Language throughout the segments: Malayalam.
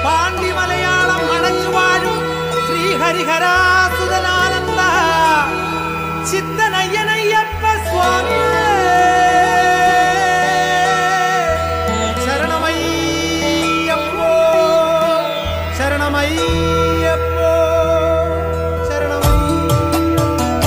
പാണ്ഡി മലയാളം അടച്ചുവാഴും ശ്രീഹരിഹരാസുരനാനന്ദ ചിത്തനയ്യനയ്യപ്പ സ്വാമി ശരണമയ്യപ്പോ ശരണമയ്യപ്പോ ശരണമയ്യപ്പോ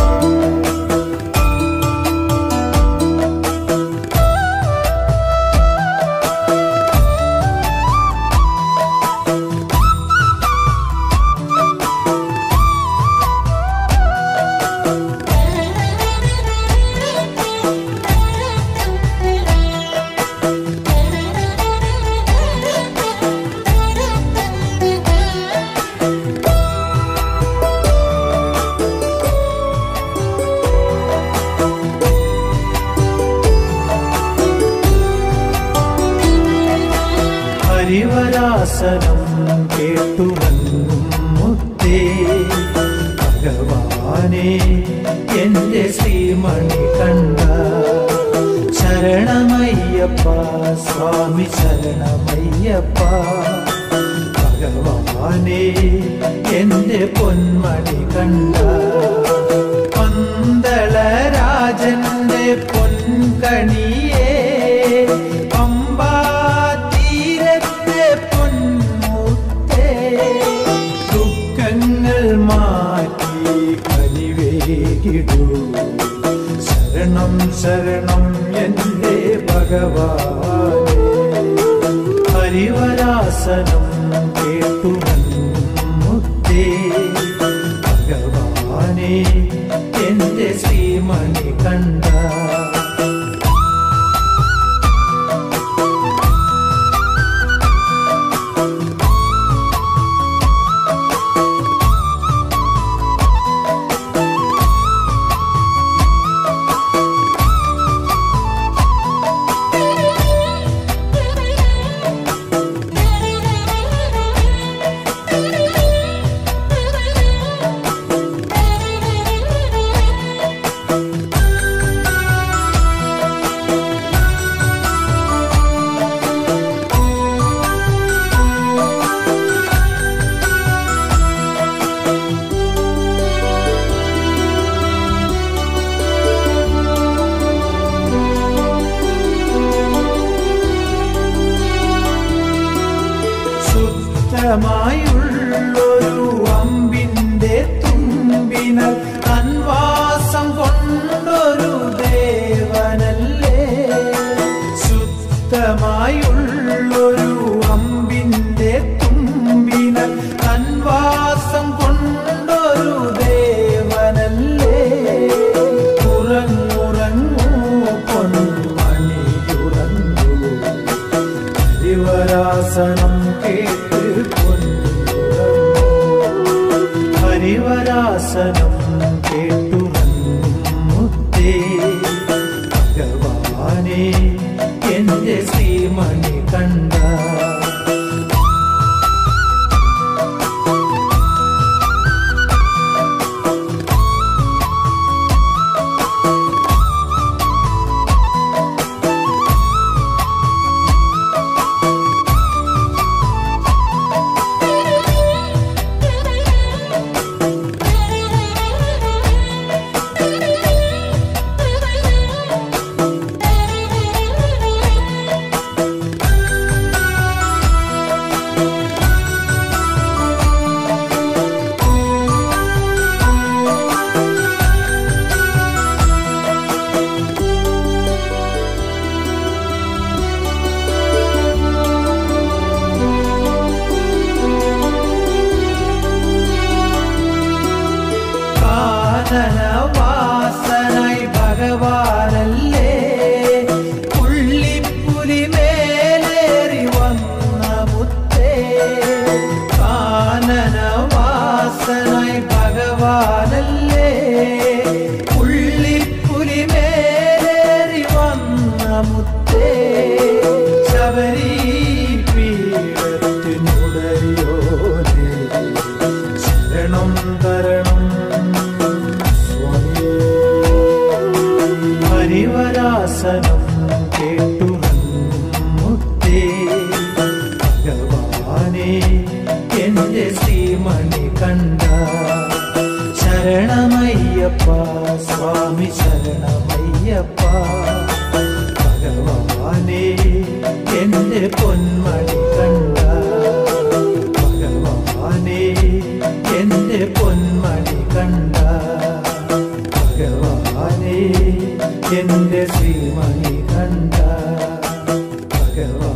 ഹരിവരാസനം കേട്ടുവന്നും മുത്തേ ഭഗവാനെ എന്റെ ശ്രീമണി കണ്ട ശരണമയ്യപ്പ സ്വാമി ശരണമയ്യപ്പ ഭഗവാനെ എന്റെ പൊന്മണി കണ്ട പന്തളരാജന്റെ പൊൻകണിയേ പമ്പാ തീരത്തെ പൊന്മുത്തേ ദുഃഖങ്ങൾ മാറ്റി കനിവേകിടൂ ശരണം ശരണം എന്റെ ഭഗവാനെ ഹരിവരാസനം കേട്ടു മുത്തേ ഭഗവാനെ എന്റെ ശ്രീമണി കണ്ട ശുദ്ധമായുള്ളൊരു അമ്പിന്റെ തുമ്പിനൽ അൻവാസം കൊണ്ടൊരു ദേവനല്ലേ ശുദ്ധമായുള്ളൊരു അമ്പിന്റെ തുമ്പിനൽ അൻവാസം കൊണ്ടൊരു ദേവനല്ലേ ഉറങ്ങുറങ്ങൂ പൊന്മണിയുറങ്ങൂ ഹരിവരാസനം കേട്ട് പൊന്നുറങ്ങൂ. ഹരിവരാസനം കേട്ടുറങ്ങുത്തേ ഭഗവാനെ എന്റെ ശ്രീമണി കണ്ട Thank you. ശരണമയ്യപ്പ സ്വാമി ശരണമയ്യപ്പ ഭഗവാനേ എന്റെ പൊന്മണി കണ്ട ഭഗവാനേ എന്റെ പൊന്മണി കണ്ട ഭഗവാനേ എന്റെ ശ്രീമണി കണ്ട ഭഗവാനേ